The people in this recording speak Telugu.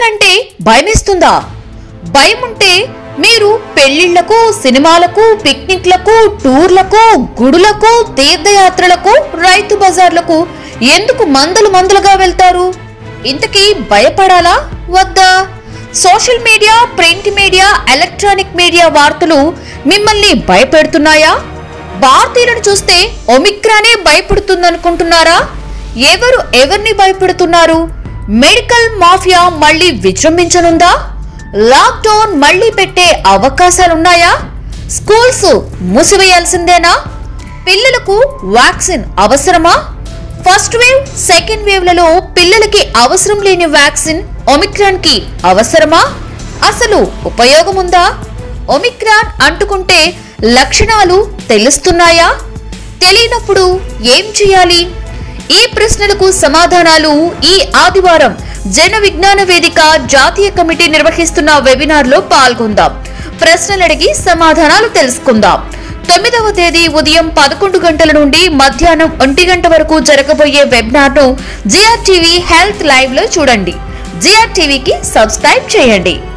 ఒమిక్రాన్ అంటే భయమేస్తుందా భయం ఉంటే మీరు పెళ్లిళ్లకు సినిమాలకు పిక్నిక్లకు టూర్లకు గుడులకు తీర్థయాత్రలకు రైతు బజార్లకు ఎందుకు మందులు మందులుగా వెళ్తారు ఇంతకీ భయపడాలా వద్దా social media print media electronic media వార్తలు మిమ్మల్ని భయపెడుతున్నాయా భారతీయులను చూస్తే ఒమిక్రానే భయపడుతుందనుకుంటున్నారా ఎవరు ఎవరిని భయపెడుతున్నారు మెడికల్ మాఫియా మళ్ళీ విజృంభించనుందా లాక్డౌన్ మళ్ళీ పెట్టే అవకాశాలున్నాయా స్కూల్స్ మూసివేయాల్సిందేనా పిల్లలకు వ్యాక్సిన్ అవసరమా ఫస్ట్ వేవ్ సెకండ్ వేవ్ లలో పిల్లలకి అవసరం లేని వ్యాక్సిన్ ఒమిక్రాన్ కి అవసరమా అసలు ఉపయోగం ఉందా ఒమిక్రాన్ అంటుకుంటే లక్షణాలు తెలుస్తున్నాయా తెలియనప్పుడు ఏం చేయాలి ఈ ప్రశ్నలకు సమాధానాలు ఈ ఆదివారం జన విజ్ఞాన వేదిక జాతీయ కమిటీ నిర్వహిస్తున్న వెబినార్ లో పాల్గొందాం ప్రశ్నలు అడిగి సమాధానాలు తెలుసుకుందాం తొమ్మిదవ తేదీ ఉదయం పదకొండు గంటల నుండి మధ్యాహ్నం ఒంటి గంట వరకు జరగబోయే వెబినార్ ను జిఆర్ టీవీ హెల్త్ లైవ్ లో చూడండి జిఆర్ టీవీకి సబ్స్క్రైబ్ చేయండి